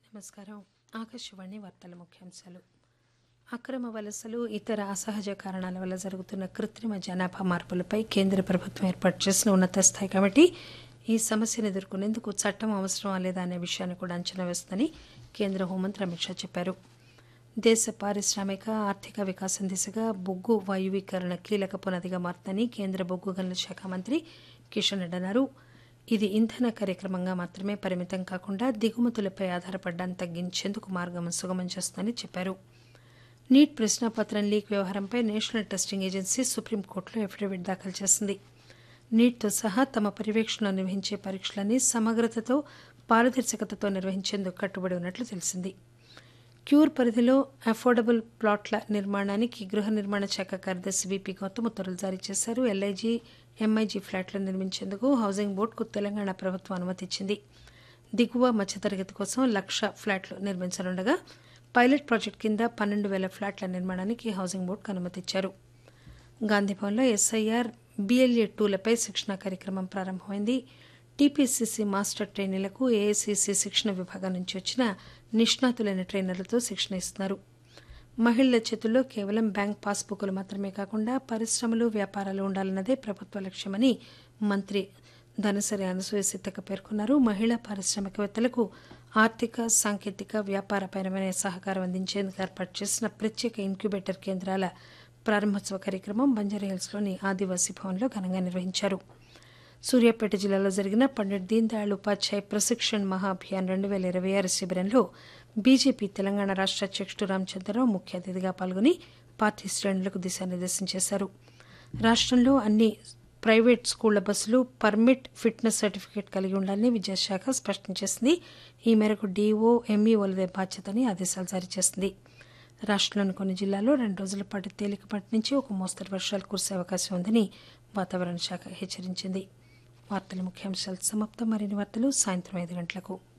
నమస్కారం ఆకాశవాణి వార్తల ముఖ్యాంశాలు అక్రమ వలసలు ఇతర అసహజ కారణాల వల్ల జరుగుతున్న కృత్రిమ జనాభా మార్పులపై కేంద్ర ప్రభుత్వం ఏర్పాటు చేసిన ఉన్నత స్థాయి కమిటీ ఈ సమస్యను ఎదుర్కొనేందుకు చట్టం అవసరమా లేదా అనే విషయాన్ని కూడా అంచనా వేస్తుందని కేంద్ర హోంమంత్రి అమిత్ షా చెప్పారు దేశ పారిశ్రామిక ఆర్థిక వికాసం దిశగా బొగ్గు వాయువీకరణ కీలక పునాదిగా మారుతుందని కేంద్ర బొగ్గు గనుల శాఖ మంత్రి కిషన్ రెడ్డి అన్నారు ఇది ఇంధన కార్యక్రమంగా మాత్రమే పరిమితం కాకుండా దిగుమతులపై ఆధారపడ్డాన్ని తగ్గించేందుకు మార్గం సుగమం చేస్తుందని చెప్పారు నీట్ ప్రశ్నాపత్రం లీక్ వ్యవహారంపై నేషనల్ టెస్టింగ్ ఏజెన్సీ సుప్రీంకోర్టులో అఫిడవిట్ దాఖలు చేసింది నీట్తో సహా తమ పర్యవేక్షణలో నిర్వహించే పరీక్షలన్నీ సమగ్రతతో పారదర్శకతతో నిర్వహించేందుకు కట్టుబడి ఉన్నట్లు తెలిసింది క్యూర్ పరిధిలో అఫోర్డబుల్ ప్లాట్ల నిర్మాణానికి గృహ నిర్మాణ శాఖ కార్యదర్శి బీపీ గౌతమ్ ఉత్తర్వులు జారీ చేశారు ఎల్ఐజీ ఎంఐజీ ఫ్లాట్లను నిర్మించేందుకు హౌసింగ్ బోర్డుకు తెలంగాణ ప్రభుత్వం అనుమతి ఇచ్చింది దిగువ మధ్యతరగతి కోసం లక్ష ఫ్లాట్లు నిర్మించనుండగా పైలట్ ప్రాజెక్టు కింద పన్నెండు వేల ఫ్లాట్ల నిర్మాణానికి హౌసింగ్ బోర్డుకు అనుమతి ఇచ్చారు గాంధీభవన్లో ఎస్ఐఆర్ బిఎల్ఏ టూలపై శిక్షణ కార్యక్రమం ప్రారంభమైంది టీపీసీసీ మాస్టర్ ట్రైనీలకు ఏఐసీసీ శిక్షణ విభాగం నుంచి వచ్చిన నిష్ణాతులైన ట్రైనర్లతో శిక్షణ ఇస్తున్నారు మహిళల చేతుల్లో కేవలం బ్యాంక్ పాస్బుక్లు మాత్రమే కాకుండా పరిశ్రమలు వ్యాపారాలు ఉండాలన్నదే ప్రభుత్వ లక్ష్యమని మంత్రి ధనసరి అనసూయ సీతక్క పేర్కొన్నారు మహిళా పారిశ్రామికవేత్తలకు ఆర్థిక సాంకేతిక వ్యాపారపరమైన సహకారం అందించేందుకు ఏర్పాటు చేసిన ప్రత్యేక ఇంక్యుబేటర్ కేంద్రాల ప్రారంభోత్సవ కార్యక్రమం బంజారాహిల్స్లోని ఆదివాసీ భవన్లో ఘనంగా నిర్వహించారు సూర్యాపేట జిల్లాలో జరిగిన పండిట్ దీన్ దయాళ్ ఉపాధ్యాయ ప్రశిక్షణ్ మహా అభియాన్ రెండు వేల ఇరవై ఆరు శిబిరంలో బీజేపీ తెలంగాణ రాష్ట్ర అధ్యక్షుడు రామచంద్రరావు ముఖ్య అతిథిగా పాల్గొని పార్టీ శ్రేణులకు దిశానిర్దేశం చేశారు రాష్ట్రంలో అన్ని ప్రైవేట్ స్కూళ్ల బస్సులు పర్మిట్ ఫిట్నెస్ సర్టిఫికేట్ కలిగి ఉండాలని విద్యాశాఖ స్పష్టం చేసింది ఈ మేరకు డీఓ ఎంఈఓలదే బాధ్యతని ఆదేశాలు జారీ చేసింది రాష్ట్రంలోని కొన్ని జిల్లాల్లో రెండు రోజుల పాటు తేలికపాటి నుంచి ఒక మోస్తరు వర్షాలు కురిసే అవకాశం ఉందని వాతావరణ శాఖ హెచ్చరించింది వార్తల ముఖ్యాంశాలు సమాప్తం మరిన్ని వార్తలు సాయంత్రం ఐదు గంటలకు